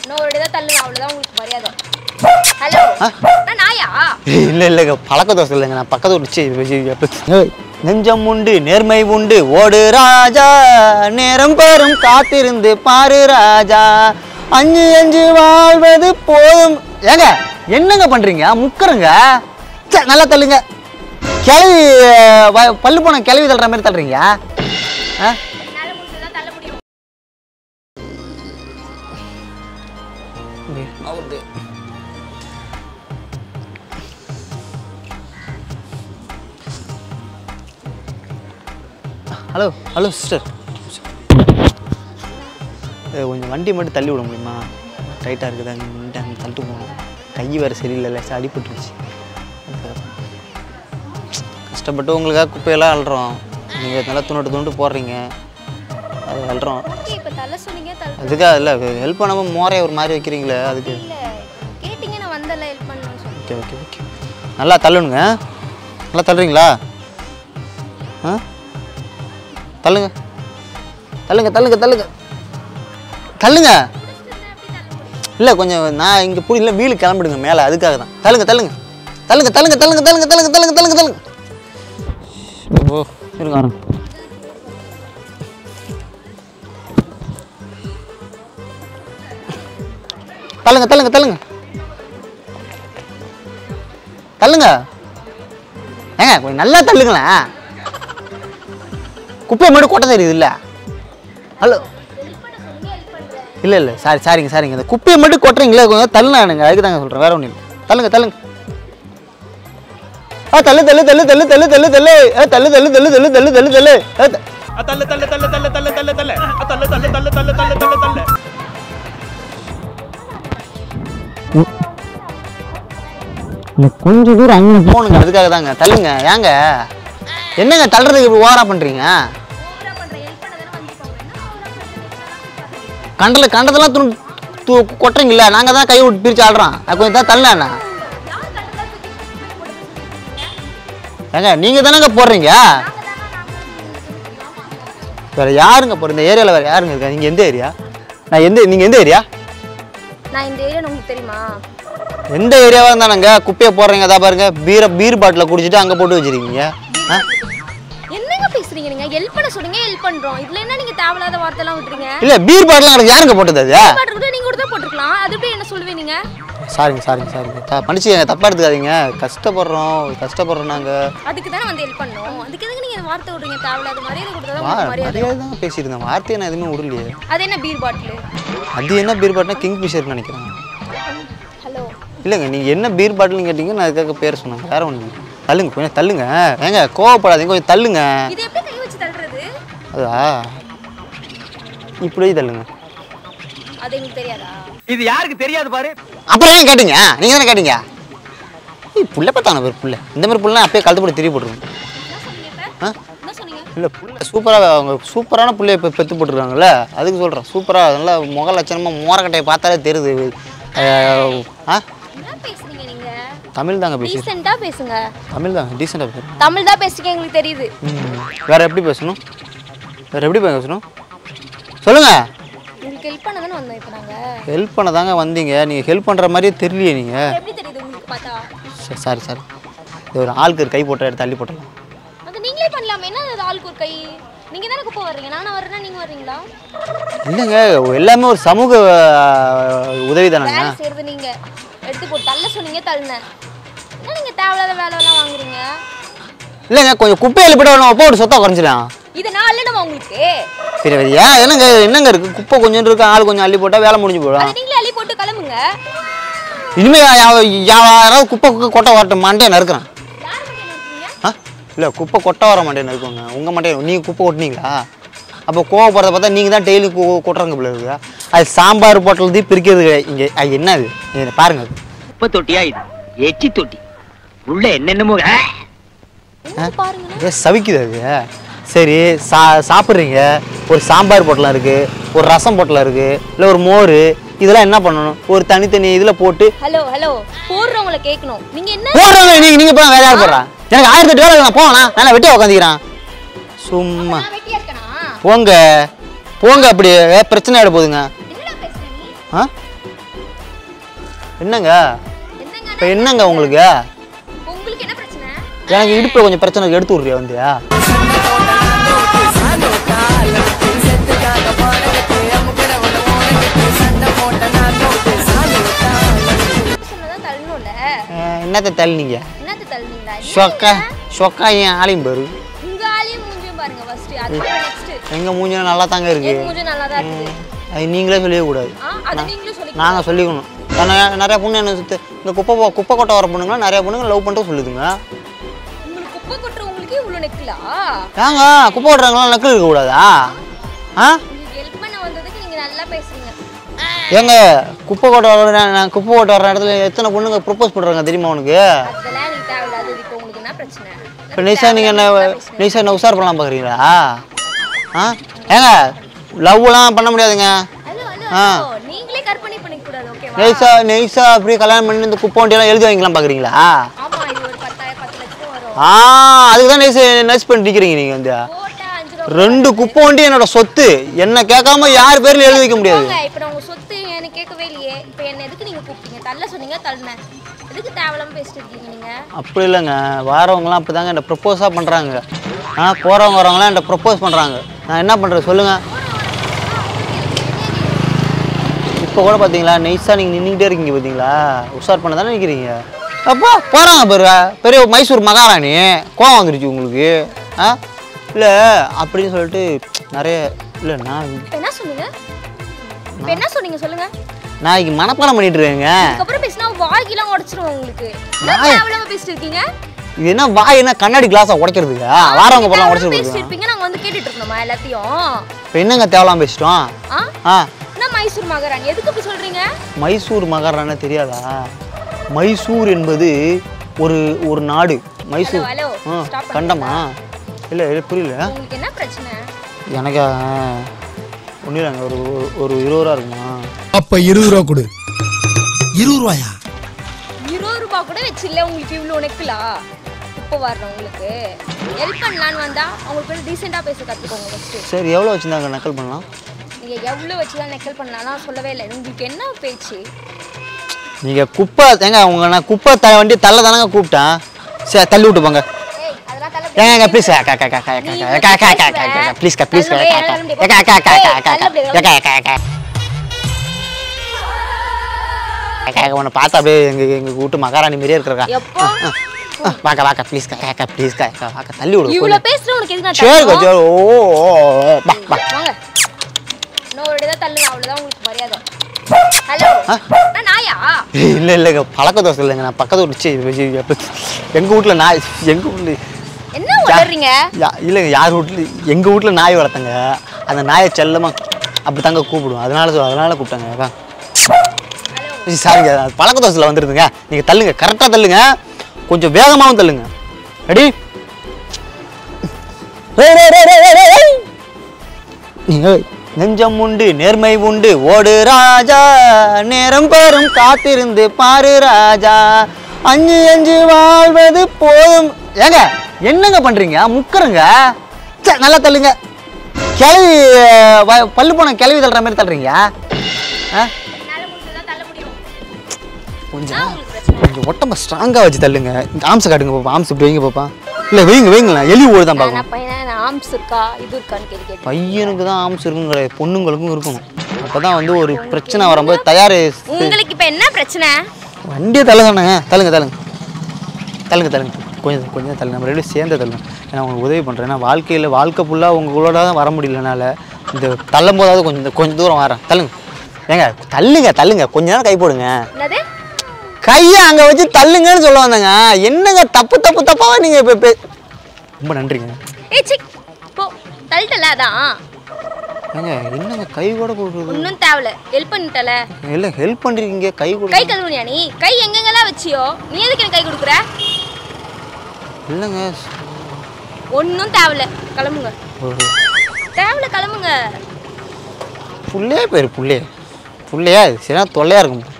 இன்னும் ஒரு இடம் தள்ளுங்க அவ்வளவுதான் உங்களுக்கு மரியாதை ஹலோ நான் நாயா இல்லை இல்லைங்க பழக்க தோசை இல்லைங்க நான் பக்கத்து ஊர் சி, சி, எப்ப- ஏய், நெஞ்சம் உண்டு நேர்மை உண்டு ஓடு ராஜா நேரம் பெறும் காத்திருந்து பாரு ராஜா அஞ்சு அஞ்சு வாழ்வது போதும் ஏங்க என்னங்க பண்றீங்க முக்கருங்க சே நல்லா தள்ளுங்க கிளவி வ- பல்லு போன கிளவி தள்ளுற மாதிரி தள்ளுறீங்க ஆ என்னால முடிஞ்சதான் தள்ள முடியும் ஹலோ ஹலோ சிஸ்டர் கொஞ்சம் வண்டி மட்டும் தள்ளி விட முடியுமா டைட்டாக இருக்குது அங்கே நின்னுட்டு அங்கே தள்ளிட்டு போகணும் கை வேறு சரியில்லை லேசாக அடிபட்டுருச்சு அதுக்காக. கஷ்டப்பட்டு உங்களுக்காக குப்பையெல்லாம் அள்ளுறோம் நீங்கள் நல்லா துணுட்டு துண்டு போடுறீங்க அது அள்ளுறோம் ஓகே இப்போ தள்ள சொன்னீங்க தள்ள அதுக்காக இல்லை ஹெல்ப் பண்ணாமல் மோரையை ஒரு மாதிரி வைக்கிறீங்களே அதுக்கு இல்ல கேட்டீங்க நான் வந்தல ஹெல்ப் பண்ணணும்னு சொல்லி ஓகே ஓகே ஓகே நல்லா தள்ளணுங்க நல்லா தள்ளுறீங்களா ஆ தள்ளுங்க தள்ளுங்க தள்ளுங்க தள்ளுங்க தள்ளுங்க இல்லை கொஞ்சம் நான் இங்கே புடி இல்லை வீடு கிளம்பிடுங்க மேலே அதுக்காக தான் தள்ளுங்க தள்ளுங்க தள்ளுங்க தள்ளுங்க தள்ளுங்க தள்ளுங்க தள்ளுங்க தள்ளுங்க தள்ளுங்க தள்ளுங்க ஓ இருங்க வரேன் தள்ளுங்க தள்ளுங்க தள்ளுங்க தள்ளுங்க ஏங்க கொஞ்சம் நல்லா தள்ளுங்களேன் குப்பையை மட்டும் கொட்ட தெரியுது இல்லை ஹலோ இல்லை இல்லை சாரி சாரிங்க சாரிங்க இந்த குப்பையை மட்டும் கொட்டுறீங்களே கொஞ்சம் தள்ளுனானுங்க அதுக்கு தாங்க சொல்கிறேன் வேற ஒன்றும் இல்லை தள்ளுங்க தள்ளுங்க ஆ தள்ளு தள்ளு தள்ளு தள்ளு தள்ளு தள்ளு தள்ளு ஆ தள்ளு தள்ளு தள்ளு தள்ளு தள்ளு தள்ளு தள்ளு ஆ, த- தள்ள தள்ள தள்ள தள்ள தள்ள தள்ள தள்ள தள்ள தள்ள தள்ள தள்ள தள்ள தள்ள தள்ள கொஞ்சம் தூரம் அங்கே போகணுங்க அதுக்காக தாங்க தள்ளுங்க ஏங்க என்னங்க தள்ளுறதுக்கு இப்படி ஓவரா பண்ணுறீங்க ஓவரா பண்ற ஹெல்ப் பண்ண தானே வந்திருக்கோம் என்ன ஓவரா பண்றீங்க கண்டல கண்டதெல்லாம் துணி தூ கொட்டுறீங்களா நாங்கள் தான் கை விட்டு பிரித்து ஆடுறோம் அது கொஞ்சம் தான் தள்ளண்ணா ஏங்க நீங்கள் தானேங்க போடுறீங்க வேறு யாருங்க போகிற இந்த ஏரியாவில் வேறு யாருங்க இருக்கா நீங்கள் எந்த ஏரியா நான் எந்த நீங்கள் எந்த ஏரியா நான் இந்த ஏரியா உங்களுக்கு தெரியுமா எந்த ஏரியாவாக இருந்தானுங்க குப்பையை போடுறீங்க அதான் பாருங்க பீரை பீர் பாட்டில் குடிச்சிட்டு அங்கே போட்டு வச்சிருக்கீங்க ஆ என்னங்க பேசுறீங்க நீங்க ஹெல்ப் பண்ண சொல்றீங்க ஹெல்ப் பண்றோம் இதுல என்ன நீங்க தேவையில்லாத வார்த்தை எல்லாம் விட்டுறீங்க இல்லை பீர் பாட்டிலாம் எனக்கு யாருங்க போட்டது அது பாட்டு கூட நீங்க கூட தான் போட்டுருக்கலாம் அது எப்படி என்ன சொல்லுவீங்க நீங்க சாரிங்க சாரிங்க சாரிங்க த மன்னிச்சுக்கங்க தப்பாக எடுத்துக்காதீங்க கஷ்டப்படுறோம் கஷ்டப்படுறோம் நாங்கள் அதுக்கு தானே வந்து ஹெல்ப் பண்ணோம் அதுக்கு எதுக்கு நீங்க இந்த வார்த்தை விடுறீங்க தேவையில்லாத மரியாதை கொடுத்தா வா உங்களுக்கு மரியாதை மரியாதை தான் பேசியிருந்தேன் வார்த்தையை நான் எதுவுமே விடலையே அது என்ன பீர் பாட்டில் அது என்ன பீர் பாட்டினா கிங் ஃபிஷர்னு நினைக்கிறேன் ஹலோ இல்லைங்க நீங்கள் என்ன பீர் பாட்டில்னு கேட்டீங்க நான் அதுக்காக பேர் சொன்னேன் வேற ஒன்று இல்லை தள்ளுங்க கொஞ்சம் தள்ளுங்க ஏங்க கோவப்படாதீங்க கொஞ்சம் தள்ளுங்க இது எப்படி கை வச்சு தள்ளுறது அதா இப்படியே தள்ளுங்க அது எங்களுக்கு தெரியாதா இது யாருக்கு தெரியாது பாரு அப்புறம் ஏன் கேட்டீங்க நீங்கள் தானே கேட்டீங்க ஏய் புள்ள பார்த்தான பேர் புள்ள இந்த மாதிரி புள்ள அப்பயே கழுத்து போட்டு திருப்பி போட்டுருங்க என்ன சொன்னீங்க இப்ப ஆ என்ன சொன்னீங்க இல்லை புள்ள சூப்பராக அவங்க சூப்பரான புள்ளைய இப்போ பெற்று போட்டுருக்காங்கல்ல அதுக்கு சொல்கிறேன் சூப்பராக நல்லா முக லட்சணமாக மோரக்கட்டையை பார்த்தாலே தெரியுது அஹ், ஆ என்ன பேசுறீங்க நீங்க தமிழ் தாங்க பேசி டீசெண்டா பேசுங்க தமிழ் தாங்க டீசெண்டாக பேசுகிறேன் தமிழ் தான் பேசுறீங்க எங்களுக்கு தெரியுது ம். வேற எப்படி பேசணும் வேற எப்படி பேசணும் சொல்லுங்க உங்களுக்கு ஹெல்ப் பண்ண தானே வந்தோம் இப்போ நாங்க ஹெல்ப் பண்ண தாங்க வந்தீங்க நீங்கள் ஹெல்ப் பண்ணுற மாதிரியே தெரியலையே நீங்கள் எப்படி தெரியுது உங்களுக்கு பார்த்தா சாரி சாரி இது ஒரு ஆளுக்கு ஒரு கை போட்ட எடுத்து தள்ளி போட்டலாம் அது நீங்களே பண்ணலாமே என்ன அது ஆளுக்கு ஒரு கை நீங்க தானே குப்பை வர்றீங்க நானும் வர்றேன்னா நீங்க வர்றீங்களா இல்லைங்க எல்லாமே ஒரு சமூக அஹ், உதவி தானேங்க வேலை செய்யறது நீங்க எடுத்து போட்டு தள்ள சொன்னீங்க தள்ளினேன் என்ன நீங்க தேவையில்லாத வேலையெல்லாம் வாங்குறீங்க இல்லைங்க கொஞ்சம் குப்பை எழுப்பிட்டு வரணும் அப்போ ஒரு சொத்தா குறைஞ்சிடலாம் இது நான் அல்லணுமா உங்களுக்கு சரி அது ஏன் என்னங்க என்னங்க இருக்குது குப்பை கொஞ்சம் இருக்கு ஆள் கொஞ்சம் அள்ளி போட்டால் வேலை முடிஞ்சு போயிடும் அது நீங்களே அள்ளி போட்டு கிளம்புங்க இனிமேல் யா- யா- யாராவது குப்பை கு- கொட்டை வரட்டும் மாட்டேன் நறுக்கிறேன் யார் மட்டும் என்ன இருக்கீங்க ஆ இல்லை குப்பை கொட்டை வர மாட்டேன்னு இருக்குங்க உங்கள் மாட்டேன் நீங்கள் குப்பை கொட்டினீங்களா அப்போ கோவப்படுறத பார்த்தா நீங்கள் தான் டெய்லி கொட்டுறாங்க போல இருக்கு அது சாம்பார் போட்டலதி பிரிக்கிறது கிடையாது இங்கே அது என்ன அது இதை பாருங்க அது குப்பை தொட்டியா இது எச்சி தொட்டி உள்ள என்னென்னமோ ஆ! என்ன பாருங்க ஏ சவிக்குது அது சரி சா சாப்பிட்றீங்க ஒரு சாம்பார் பொட்டலம் இருக்குது ஒரு ரசம் பொட்டலம் இருக்குது இல்லை ஒரு மோர் இதெல்லாம் என்ன பண்ணணும் ஒரு தனித்தனி இதில் போட்டு ஹலோ ஹலோ போடுறவங்கள கேட்கணும் நீங்க என்ன போடுறவங்க நீங்கள் நீங்கள் போய் வேற யார் போடுறா எனக்கு ஆயிரத்தி எட்டு வேலை நான் போவேண்ணா நல்லா வெட்டியா உட்காந்துக்கிறான் சும்மா நான் வெட்டியா இருக்கனா போங்க போங்க அப்படி ஏ, பிரச்சனை ஆகிட போகுதுங்க என்னடா பேசுற நீ ஆ என்னங்க என்னங்க இப்போ என்னங்க உங்களுக்கு உங்களுக்கு என்ன பிரச்சனை எனக்கு இடுப்பில் கொஞ்சம் பிரச்சனை இருக்கு, எடுத்து விட்றியா வந்து சொன்னதான் தள்ளணும்ல அஹ், என்னத்தை தள்ளினீங்க என்னது தள்ளுனீங்களா சொக்கா சொக்கா ஏன் ஆளையும் பாரு உங்க ஆளையும் மூஞ்சியும் பாருங்க ஃபர்ஸ்ட் அதுக்கப்புறம் நெக்ஸ்ட் எங்கள் மூஞ்சில நல்லா தாங்க இருக்கு என் மூஞ்சும் நல்லா தான் இருக்குது அது நீங்களே சொல்லவே கூடாது ஆ அது நீங்களும் சொல்லி நாங்கள் சொல்லிக்கணும் நான் நிறைய பொண்ணு என்ன சுத்து இந்த குப்பை போ- குப்பை கொட்டை வர பொண்ணுங்களாம் நிறைய பொண்ணுங்க லவ் பண்ணிட்டு சொல்லுதுங்க உங்களுக்கு குப்பை கொட்டுற உங்களுக்கு இவ்வளோ நெக்கலா ஏங்க குப்பை கொட்டுறவங்களாம் நக்கல் இருக்கக்கூடாதா ஆ உங்களுக்கு ஹெல்ப் பண்ண வந்ததுக்கு நீங்க நல்லா பேசுறீங்க ஏங்க குப்பை கொட்டை வர நான் நான் குப்பை கொட்டை வர இடத்துல எத்தனை பொண்ணுங்க ப்ரொப்போஸ் பண்ணுறாங்க தெரியுமா உனக்கு அதெல்லாம் எனக்கு தேவையில்லாதது இப்போ உங்களுக்கு என்ன பிரச்சனை இப்போ நைஸாக நீங்கள் என்ன நைஸாக என்ன உஷார் பண்ணலாம் பார்க்குறீங்களா ஆ ஏங்க லவ்லாம் பண்ண முடியாதுங்க ஹலோ ஹலோ ஆ. ஹலோ நீங்களே கற்பனை பண்ணிக்க கூடாது ஓகேவா நைஸாக நைஸாக அப்படியே கல்யாணம் பண்ணி இந்த குப்பை வண்டியெல்லாம் எழுதி வாங்கிக்கலாம் பார்க்குறீங்களா ஆமா இது ஒரு பத்தாயிரம் பத்து லட்சம் வரும் ஆ அதுக்கு தான் நைஸ் நைஸ் பண்ணிட்டு இருக்கிறீங்க நீங்கள் வந்து போட்டா அஞ்சு ரூபா ரெண்டு குப்பை வண்டி என்னோட சொத்து என்ன கேட்காம யார் பேர்ல எழுதி வைக்க முடியாது போங்க இப்போ நான் உங்க சொத்து எனக்கு கேட்கவே இல்லையே இப்போ என்ன எதுக்கு நீங்க கூப்பிட்டீங்க தள்ள சொன்னீங்க தள்ளினேன் எதுக்கு தேவையில்லாம பேசிட்டு இருக்கீங்க நீங்க அப்படி இல்லைங்க வாரவங்களாம் அப்படி தாங்க என்ன ப்ரப்போஸாக பண்ணுறாங்க ஆ போகிறவங்க வரவங்களாம் என்ன ப்ரப்போஸ் பண்ணுறாங்க நான் என்ன பண்ணுறது சொல்லுங்கள் இப்போ கூட பார்த்தீங்களா நைஸாக நீங்கள் நின்றுக்கிட்டே இருக்கீங்க பார்த்தீங்களா உஷார் பண்ண தானே நிற்கிறீங்க அப்போ போகிறாங்க பெரு பெரிய மைசூர் மகாராணி கோவம் வந்துருச்சு உங்களுக்கு ஆ இல்லை அப்படின்னு சொல்லிட்டு நிறைய இல்லை நான் இப்போ என்ன சொன்னீங்க இப்போ என்ன சொன்னீங்க சொல்லுங்க நாளைக்கு மனப்பாடம் பண்ணிட்டு இருக்கேங்க அதுக்கப்புறம் பேசினா வாய்க்கெல்லாம் உடச்சிருவோம் உங்களுக்கு என்ன வாய்? தேவையில்லாம பேசிட்டு இருக்கீங்க இது என்ன வாய் என்ன கண்ணாடி கிளாஸை உடைக்கிறதுக்கு வாரவங்க போலாம் உடச்சு பேசிட்டு கொடுக்குறோம் இருப்பீங்க நாங்க வந்து கேட்டுட்டு இருக்கணுமா எல்லாத்தையும் இப்போ என்னங்க தேவலாம் பேசிட்டோம் ஆ ஆ என்ன மைசூர் மகாராணி எதுக்கு இப்படி சொல்றீங்க மைசூர் மகாராணா தெரியாதா மைசூர் என்பது ஒரு ஒரு நாடு மைசூர் ஹலோ, ஹலோ, ஆ stop கண்டமா இல்லை இல்லை புரியல உங்களுக்கு என்ன பிரச்சனை எனக்கு ஒன்றும் இல்லைங்க ஒரு ஒரு இருபது ரூபா இருக்குமா அப்ப இருபது ரூபா கொடு இருபது ரூபாயா இருபது ரூபாய் கூட வச்சில்ல உங்களுக்கு இவ்வளோ நெக்கலா இப்போ வரணும் உங்களுக்கு ஹெல்ப் பண்ணலான்னு வந்தா அவங்களுக்கு வந்து டீசெண்டாக பேச கற்றுக்கோங்க ஃபஸ்ட்டு சரி எவ்வளோ வச்சுருந்தாங்க நக்கல் பண்ணலாம் நீங்கள் எவ்வளோ வச்சு தான் நெக்கல் பண்ணலாம் சொல்லவே இல்லை உங்களுக்கு என்ன பேச்சு நீங்கள் குப்பை ஏங்க உங்க நான் குப்பை த வண்டி தள்ள தானங்க கூப்பிட்டேன் சரி தள்ளி விட்டு போங்க ஏய் அதெல்லாம் தலை ஏங்க ப்ளீஸ் அக்கா அக்கா அக்கா நீ அக்கா அக்கா அக்கா அக்கா அக்கா ப்ளீஸ் அக்கா ப்ளீஸ் அக்கா அக்கா அக்கா அக்கா அக்கா அக்கா அக்கா அக்கா அக்கா அக்கா அக்கா உன்னை பார்த்தா அப்படியே எங்க எங்க வீட்டு மகாராணி மாதிரியே இருக்கிறக்கா எப்போ வாக்கா வாக்கா ப்ளீஸ் அக்கா அக்கா ப்ளீஸ் அக்கா வாக்கா தள்ளி விடு இவ்வளோ கொஞ்சம். பேசுகிற உனக்கு எதுக்கு நான் சரி தரணும்? கொஞ்சம் ஓ ஓ, ஓ, பா பா வாங்க இன்னும் ஒரு தான் தள்ளுங்க அவ்வளோதான் உங்களுக்கு மரியாதை ஹலோ நான் நாயா இல்லை இல்லைங்க பழக்க தோசை இல்லைங்க நான் பக்கத்து வீட்டு சி, சி, எப்ப- எங்க வீட்ல நாய் எங்க வீட்ல என்ன உளறீங்க யா இல்லைங்க யார் வீட்ல எங்க வீட்ல நாய் வளர்த்தங்க அந்த நாயை செல்லமா அப்படி தாங்க கூப்பிடுவோம் அதனால சொ- அதனால கூப்பிட்டாங்க அக்கா. சாரிங்க அது பழக்க தோசையில் வந்துருதுங்க நீங்கள் தள்ளுங்க கரெக்டாக தள்ளுங்க கொஞ்சம் வேகமாகவும் தள்ளுங்க ரெடி நீங்கள் நெஞ்சம் உண்டு நேர்மை உண்டு ஓடு ராஜா நேரம் பெறும் காத்திருந்து பாரு ராஜா அஞ்சு அஞ்சு வாழ்வது போதும் ஏங்க என்னங்க பண்றீங்க முக்கருங்க ச்சே, நல்லா தள்ளுங்க கிளவி வ- பல்லு போன கிளவி தள்ளுற மாதிரி தள்ளுறீங்க ஆ என்னால் முடிஞ்சதான் தள்ள முடியும் கொஞ்சம் நான் உங்களுக்கு பிரச்சனை கொஞ்சம் ஒட்டம்ப ஸ்ட்ராங்காக வச்சு தள்ளுங்க இந்த ஆம்ஸ் காட்டுங்க பாப்பா ஆம்ஸ் இப்படி வைங்க பாப்பா இல்லை வைங்க வைங்களேன் எலி ஓடு தான் பார்க்கணும் நான் பையனா ஆம்ஸ் இருக்கா இது இருக்கான்னு கேள்வி கேட்டேன் பையனுக்கு தான் ஆம்ஸ் இருக்கும் கிடையாது பொண்ணுங்களுக்கும் இருக்கணும் அப்போ தான் வந்து ஒரு பிரச்சனை வரும்போது தயார் உங்களுக்கு இப்போ என்ன பிரச்சனை வண்டியை தள்ள சொன்னாங்க தள்ளுங்க தள்ளுங்க தள்ளுங்க தள்ளுங்க கொஞ்சம் கொஞ்சம் தள்ளுங்க நம்ம ரெண்டு சேர்ந்து தள்ளுங்க ஏன்னா உங்களுக்கு உதவி பண்ணுறேன் ஏன்னா வாழ்க்கையில் வாழ்க்கை ஃபுல்லாக உங்களோட தான் வர முடியலனால இந்த தள்ளும் போதாவது கொஞ்சம் கொஞ்சம் தூரம் வரேன் தள்ளுங்க ஏங்க தள்ளுங்க தள்ளுங்க கொஞ்ச நேரம் கை போடுங்க என்னது கையை அங்கே வச்சு தள்ளுங்கன்னு சொல்ல வந்தேங்க என்னங்க தப்பு தப்பு தப்பாக நீங்கள் இப்போ ரொம்ப நன்றிங்க ஏய் சி போ தள்ளிட்டல அதான் ஏங்க என்னங்க கை கூட கொடுக்குறது ஒன்றும் தேவையில்ல ஹெல்ப் பண்ணிட்டல இல்லை ஹெல்ப் பண்ணுறீங்க கை கொடு கை கழுவுனியா நீ கை எங்கெங்கெல்லாம் வச்சியோ நீ எதுக்கு எனக்கு கை கொடுக்குற இல்லைங்க ஒன்றும் தேவையில்ல கிளம்புங்க ஒரு தேவையில்ல கிளம்புங்க புள்ளையே பேர் புள்ளையே புள்ளையா இது சரியான தொல்லையாக இருக்கும்